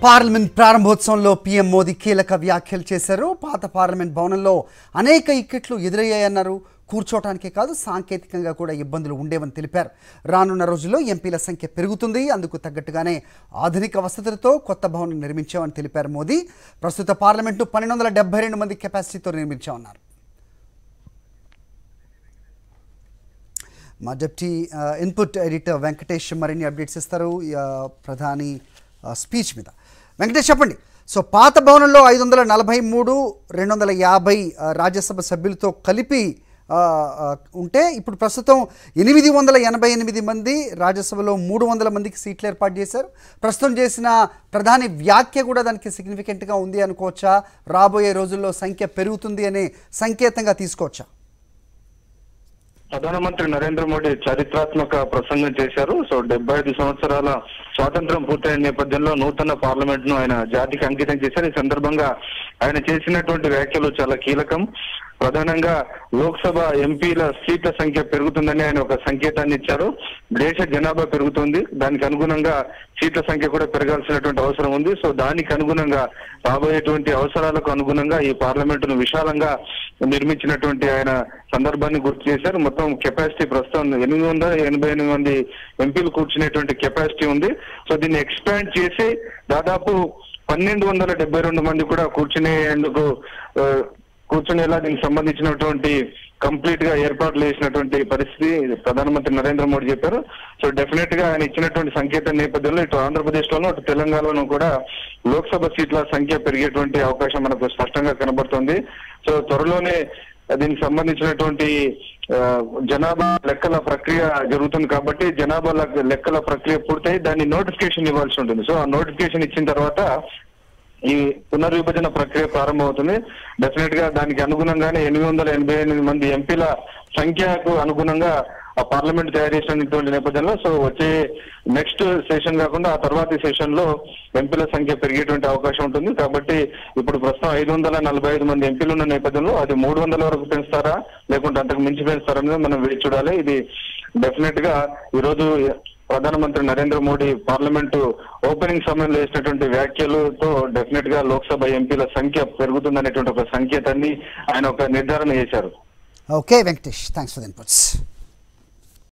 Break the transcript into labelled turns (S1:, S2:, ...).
S1: parliament ప్రారంభోత్సవంలో PM Modi కీలక వ్యాఖ్యలు చేశారు పాత పార్లమెంట్ భవనంలో అనేక ఇక్కట్లు ఎదురయ్యాయన్నారు కూర్చోవటానికే కాదు సాంకేతికంగా కూడా ఇబ్బందులు ఉండేవని తెలిపారు రానున్న రోజుల్లో ఎంపీల సంఖ్య పెరుగుతుంది అందుకు తగ్గట్టుగానే ఆధునిక వసతులతో కొత్త భవనం నిర్మించామని తెలిపారు మోదీ ప్రస్తుత పార్లమెంటు పన్నెండు వందల డెబ్బై రెండు మంది కెపాసిటీతో నిర్మించామన్నారు మా డెప్టీ ఆ, ఇన్పుట్ ఎడిటర్ వెంకటేష్ మరిన్ని అప్డేట్స్ ఇస్తారు ఈ, ఆ, ప్రధాని ఆ, స్పీచ్ మీద వెంకటేష్ చెప్పండి సో పాత భవనంలో ఐదు వందల నలభై మూడు రెండు వందల యాభై ఆ, రాజ్యసభ సభ్యులతో కలిపి ఆ, ఆ, ఉంటే ఇప్పుడు ప్రస్తుతం ఎనిమిది వందల ఎనభై ఎనిమిది మంది రాజ్యసభలో మూడు వందల మందికి సీట్లు ఏర్పాటు చేశారు ప్రస్తుతం చేసిన ప్రధాని వ్యాఖ్య కూడా దానికి సిగ్నిఫికెంట్గా ఉంది అనుకోవచ్చా రాబోయే రోజుల్లో సంఖ్య పెరుగుతుంది అనే సంకేతంగా తీసుకోవచ్చా
S2: ప్రధానమంత్రి నరేంద్ర మోడీ చారిత్రాత్మక ప్రసంగం చేశారు సో డెబ్బై ఐదు సంవత్సరాల స్వాతంత్రం పూర్తయిన నేపథ్యంలో నూతన పార్లమెంట్ ను ఆయన జాతికి అంకితం చేశారు ఈ సందర్భంగా ఆయన చేసినటువంటి వ్యాఖ్యలు చాలా కీలకం ప్రధానంగా లోక్సభ ఎంపీల సీట్ల సంఖ్య పెరుగుతుందని ఆయన ఒక సంకేతాన్ని ఇచ్చారు దేశ జనాభా పెరుగుతుంది దానికి అనుగుణంగా సీట్ల సంఖ్య కూడా పెరగాల్సినటువంటి అవసరం ఉంది సో దానికి అనుగుణంగా రాబోయేటువంటి అవసరాలకు అనుగుణంగా ఈ పార్లమెంటును విశాలంగా నిర్మించినటువంటి ఆయన సందర్భాన్ని గుర్తు చేశారు మొత్తం కెపాసిటీ ప్రస్తుతం ఎనిమిది వందల ఎనభై ఎనిమిది మంది ఎంపీలు కూర్చునేటువంటి కెపాసిటీ ఉంది సో దీన్ని ఎక్స్పాండ్ చేసి దాదాపు పన్నెండు వందల డెబ్బై రెండు మంది కూడా కూర్చునేందుకు ఆ, కూర్చునేలా దీనికి సంబంధించినటువంటి కంప్లీట్ గా ఏర్పాట్లు చేసినటువంటి పరిస్థితి ప్రధానమంత్రి నరేంద్ర మోడీ చెప్పారు సో డెఫినెట్ గా ఆయన ఇచ్చినటువంటి సంకేత నేపథ్యంలో ఇటు ఆంధ్రప్రదేశ్ లోను అటు తెలంగాణలోనూ కూడా లోక్సభ సీట్ల సంఖ్య పెరిగేటువంటి అవకాశం మనకు స్పష్టంగా కనబడుతుంది సో త్వరలోనే దీనికి సంబంధించినటువంటి ఆ, జనాభా లెక్కల ప్రక్రియ జరుగుతుంది కాబట్టి జనాభా లెక్క- లెక్కల ప్రక్రియ పూర్తయి దాన్ని నోటిఫికేషన్ ఇవ్వాల్సి ఉంటుంది సో ఆ నోటిఫికేషన్ ఇచ్చిన తర్వాత ఈ పునర్విభజన ప్రక్రియ ప్రారంభమవుతుంది డెఫినెట్ గా దానికి అనుగుణంగానే ఎనిమిది వందల ఎనభై ఎనిమిది మంది ఎంపీల సంఖ్యకు అనుగుణంగా ఆ పార్లమెంట్ తయారు చేసినటువంటి నేపథ్యంలో సో వచ్చే నెక్స్ట్ సెషన్ కాకుండా ఆ తర్వాతి సెషన్ లో ఎంపీల సంఖ్య పెరిగేటువంటి అవకాశం ఉంటుంది కాబట్టి ఇప్పుడు ప్రస్తుతం ఐదు వందల నలభై ఐదు మంది ఎంపీలు ఉన్న నేపథ్యంలో అది మూడు వందల వరకు పెంచుతారా లేకుంటే అంతకు మించి పెంచుతారా అనేది మనం వేచి చూడాలి ఇది డెఫినెట్ గా ఈ రోజు ప్రధానమంత్రి నరేంద్ర మోడీ పార్లమెంటు ఓపెనింగ్ సమయంలో చేసినటువంటి వ్యాఖ్యలతో డెఫినెట్ గా లోక్సభ ఎంపీల సంఖ్య పెరుగుతుందనేటువంటి ఒక సంకేతాన్ని ఆయన ఒక నిర్ధారణ చేశారు
S1: okay Venkatesh thanks for the inputs